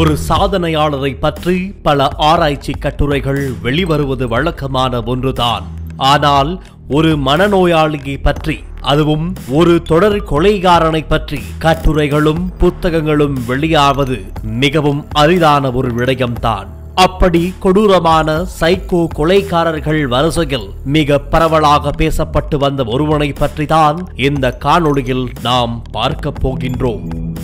ஒரு சாதனையாளரை பற்றி பல ஆராய்ச்சி கட்டுரைகள் வெளிவருவது வழக்கமான ஒன்றுதான் ஆனால் ஒரு மனநோயாளியை பற்றி அதுவும் ஒரு தொடர் கொலைகாரனை பற்றி கட்டுரைகளும் புத்தகங்களும் வெளியாவது மிகவும் அரிதான ஒரு விடயம்தான் அப்படி கொடூரமான சைக்கோ கொலைகாரர்கள் வரிசையில் மிக பரவலாக பேசப்பட்டு வந்த ஒருவனை பற்றி தான் இந்த காணொளியில் நாம் பார்க்க போகின்றோம்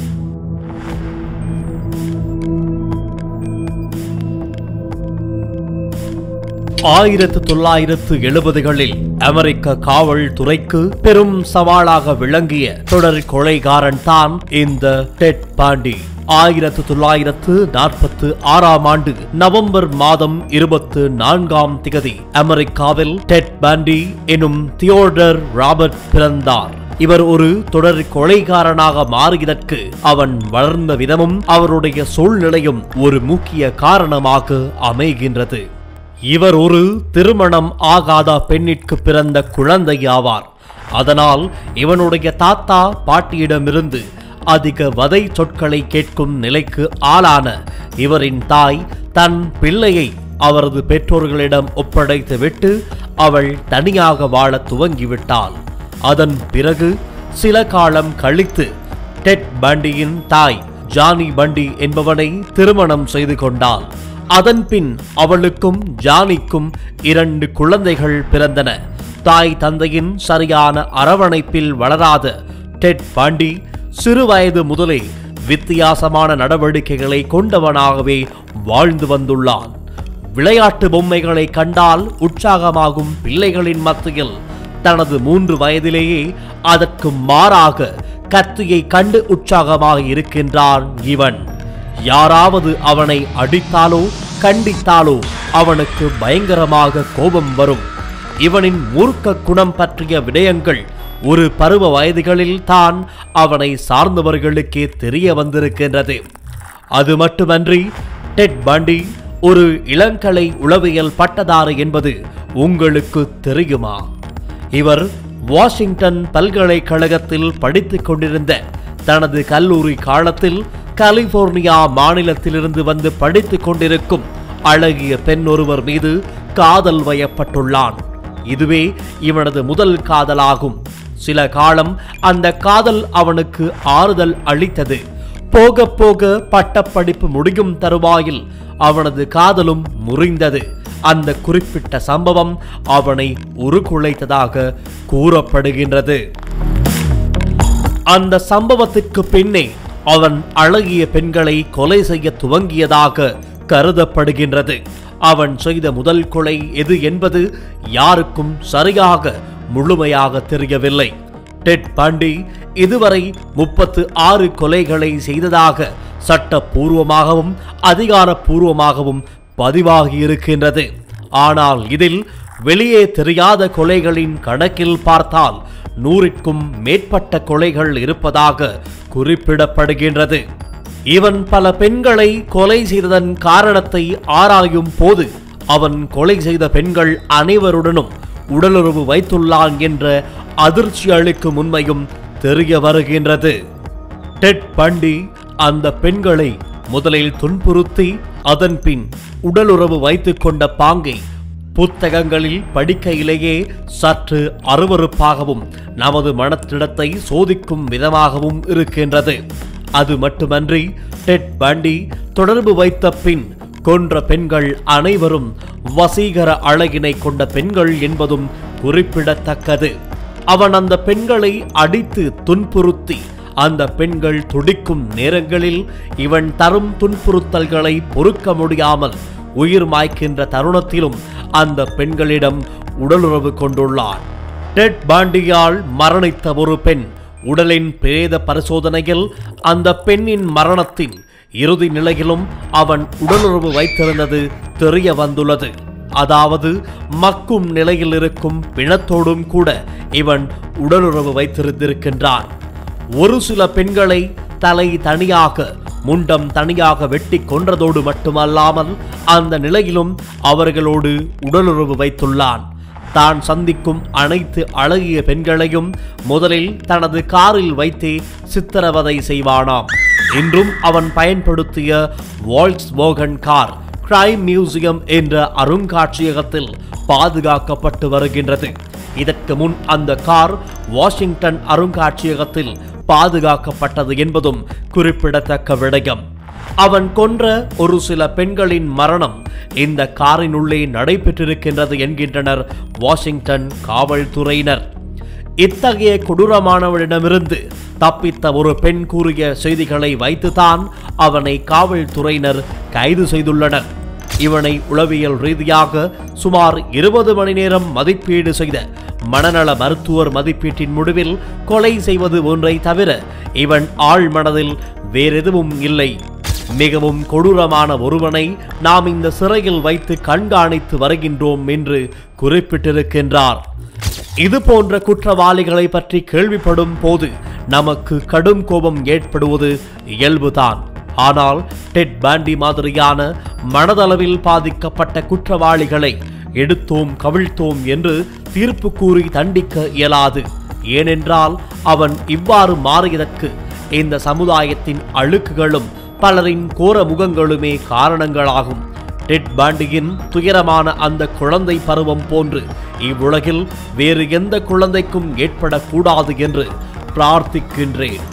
ஆயிரத்து தொள்ளாயிரத்து எழுபதுகளில் அமெரிக்க காவல்துறைக்கு பெரும் சவாலாக விளங்கிய தொடர் கொலைகாரன் தான் இந்த டெட் பாண்டி ஆயிரத்து தொள்ளாயிரத்து நாற்பத்து ஆறாம் ஆண்டு நவம்பர் மாதம் இருபத்து நான்காம் திகதி அமெரிக்காவில் டெட் பாண்டி எனும் தியோடர் ராபர்ட் பிறந்தார் இவர் ஒரு தொடர் கொலைகாரனாக மாறியதற்கு அவன் வளர்ந்த விதமும் அவருடைய சூழ்நிலையும் ஒரு முக்கிய காரணமாக அமைகின்றது இவர் ஒரு திருமணம் ஆகாத பெண்ணிற்கு பிறந்த குழந்தை ஆவார் அதனால் இவனுடைய தாத்தா பாட்டியிடமிருந்து அதிக வதை சொற்களை கேட்கும் நிலைக்கு ஆளான இவரின் தாய் தன் பிள்ளையை அவரது பெற்றோர்களிடம் ஒப்படைத்துவிட்டு அவள் தனியாக வாழ துவங்கிவிட்டாள் அதன் பிறகு சில காலம் கழித்து டெட் பண்டியின் தாய் ஜானி பண்டி என்பவனை திருமணம் செய்து கொண்டாள் அதன்பின் அவளுக்கும் ஜானிக்கும் இரண்டு குழந்தைகள் பிறந்தன தாய் தந்தையின் சரியான அரவணைப்பில் வளராத டெட் பாண்டி சிறுவயது முதலே வித்தியாசமான நடவடிக்கைகளை கொண்டவனாகவே வாழ்ந்து வந்துள்ளான் விளையாட்டு பொம்மைகளை கண்டால் உற்சாகமாகும் பிள்ளைகளின் மத்தியில் தனது மூன்று வயதிலேயே அதற்கு மாறாக கத்தியை கண்டு உற்சாகமாக இருக்கின்றான் இவன் யாராவது அவனை அடித்தாலோ கண்டித்தாலோ அவனுக்கு பயங்கரமாக கோபம் வரும் இவனின் மூர்க்க குணம் பற்றிய விடயங்கள் ஒரு பருவ வயதுகளில் தான் அவனை சார்ந்தவர்களுக்கே தெரிய வந்திருக்கின்றது அது மட்டுமன்றி டெட் பாண்டி ஒரு இளங்கலை உளவியல் பட்டதாரி என்பது உங்களுக்கு தெரியுமா இவர் வாஷிங்டன் பல்கலைக்கழகத்தில் படித்துக் கொண்டிருந்த தனது கல்லூரி காலத்தில் கலிபோர்னியா மாநிலத்திலிருந்து வந்து படித்துக் கொண்டிருக்கும் அழகிய பெண் ஒருவர் மீது காதல் வயப்பட்டுள்ளான் இதுவே இவனது முதல் காதலாகும் சில காலம் அந்த காதல் அவனுக்கு ஆறுதல் அளித்தது போக போக பட்டப்படிப்பு முடியும் தருவாயில் அவனது காதலும் முறிந்தது அந்த குறிப்பிட்ட சம்பவம் அவனை உருக்குலைத்ததாக கூறப்படுகின்றது அந்த சம்பவத்திற்கு பின்னே அவன் அழகிய பெண்களை கொலை செய்ய துவங்கியதாக கருதப்படுகின்றது அவன் செய்த முதல் கொலை எது என்பது யாருக்கும் சரியாக முழுமையாக தெரியவில்லை டெட் பாண்டி இதுவரை முப்பத்து ஆறு கொலைகளை செய்ததாக சட்டப்பூர்வமாகவும் அதிகாரப்பூர்வமாகவும் பதிவாகியிருக்கின்றது ஆனால் இதில் வெளியே தெரியாத கொலைகளின் கணக்கில் பார்த்தால் நூறிற்கும் மேற்பட்ட கொலைகள் இருப்பதாக குறிப்பிடப்படுகின்றது இவன் பல பெண்களை கொலை செய்ததன் காரணத்தை ஆராயும் போது அவன் கொலை செய்த பெண்கள் அனைவருடனும் உடலுறவு வைத்துள்ளான் என்ற அதிர்ச்சி அளிக்கும் உண்மையும் தெரிய வருகின்றது டெட் பண்டி அந்த பெண்களை முதலில் துன்புறுத்தி அதன் பின் உடலுறவு வைத்துக் கொண்ட பாங்கை புத்தகங்களில் படிக்கையிலேயே சற்று அருவருப்பாகவும் நமது மனத்திடத்தை சோதிக்கும் விதமாகவும் இருக்கின்றது அது மட்டுமன்றி டெட் பண்டி தொடர்பு வைத்த பின் கொன்ற பெண்கள் அனைவரும் வசீகர அழகினை கொண்ட பெண்கள் என்பதும் குறிப்பிடத்தக்கது அவன் அந்த பெண்களை அடித்து துன்புறுத்தி அந்த பெண்கள் துடிக்கும் நேரங்களில் இவன் தரும் துன்புறுத்தல்களை பொறுக்க முடியாமல் உயிர் மாய்க்கின்ற தருணத்திலும் அந்த பெண்களிடம் உடலுறவு கொண்டுள்ளான் டெட் பாண்டியால் மரணித்த ஒரு பெண் உடலின் பிரேத பரிசோதனையில் அந்த பெண்ணின் மரணத்தின் இறுதி நிலையிலும் அவன் உடலுறவு வைத்திருந்தது தெரிய வந்துள்ளது அதாவது மக்கும் நிலையில் இருக்கும் பிணத்தோடும் கூட இவன் உடலுறவு வைத்திருந்திருக்கின்றான் ஒரு சில பெண்களை தலை தனியாக முண்டம் தனியாக வெட்டி கொன்றதோடு மட்டுமல்லாமல் அந்த நிலையிலும் அவர்களோடு உடலுறவு வைத்துள்ளான் தான் சந்திக்கும் அனைத்து அழகிய பெண்களையும் முதலில் தனது காரில் வைத்தே சித்திரவதை செய்வானாம் இன்றும் அவன் பயன்படுத்திய வால்ஸ் மோகன் கார் கிரைம் மியூசியம் என்ற அருங்காட்சியகத்தில் பாதுகாக்கப்பட்டு வருகின்றது இதற்கு முன் அந்த கார் வாஷிங்டன் அருங்காட்சியகத்தில் பாதுகாக்கப்பட்டது என்பதும் குறிப்பிடத்தக்க விடயம் அவன் கொன்ற ஒரு சில பெண்களின் மரணம் இந்த காரினுள்ளே நடைபெற்றிருக்கின்றது என்கின்றனர் வாஷிங்டன் காவல்துறையினர் இத்தகைய கொடூரமானவனிடமிருந்து தப்பித்த ஒரு பெண் கூறிய செய்திகளை வைத்துதான் அவனை காவல்துறையினர் கைது செய்துள்ளனர் இவனை உளவியல் ரீதியாக சுமார் இருபது மணி நேரம் மதிப்பீடு செய்த மனநல மருத்துவர் மதிப்பீட்டின் முடிவில் கொலை செய்வது ஒன்றை தவிர இவன் ஆழ் மனதில் வேறெதுவும் இல்லை மிகவும் கொடூரமான ஒருவனை நாம் இந்த சிறையில் வைத்து கண்காணித்து வருகின்றோம் என்று குறிப்பிட்டிருக்கின்றார் இது போன்ற குற்றவாளிகளை பற்றி கேள்விப்படும் போது நமக்கு கடும் கோபம் ஏற்படுவது இயல்புதான் ஆனால் டெட் பாண்டி மாதிரியான மனதளவில் பாதிக்கப்பட்ட குற்றவாளிகளை எடுத்தோம் கவிழ்த்தோம் என்று தீர்ப்பு கூறி தண்டிக்க இயலாது ஏனென்றால் அவன் இவ்வாறு மாறியதற்கு இந்த சமுதாயத்தின் அழுக்குகளும் பலரின் கோர முகங்களுமே காரணங்களாகும் டெட் பாண்டியின் துயரமான அந்த குழந்தை பருவம் போன்று இவ்வுலகில் வேறு எந்த குழந்தைக்கும் ஏற்படக்கூடாது என்று பிரார்த்திக்கின்றேன்